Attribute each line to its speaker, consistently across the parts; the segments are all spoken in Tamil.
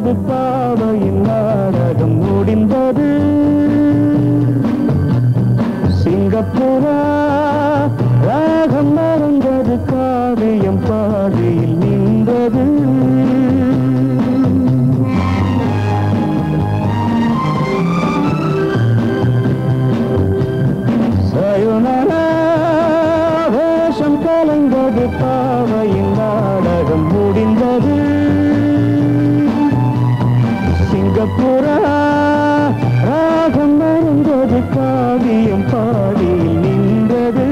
Speaker 1: கலந்தது பாவையின் நாடகம் முடிந்தது சிங்கப்பூரா ராகம் மறந்தது காவியம் பாடியில் நின்றது சயுனரா வேஷம் கலந்தது பாவையின் நாடகம் முடிந்தது சிங்கப்பூரா ராகம் மறந்தது காவியம் பாடியில் நின்றது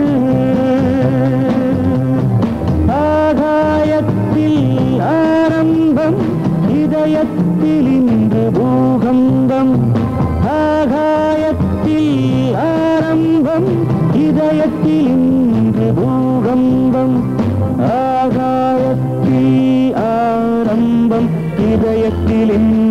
Speaker 1: ஆகாயத்தில் ஆரம்பம் இதயத்தில் இன்று பூகம்பம் ஆகாயத்தில் ஆரம்பம் இதயத்தில் இன்று பூகம்பம் ஆகாயத்தில் ஆரம்பம் இதயத்தில் இன்று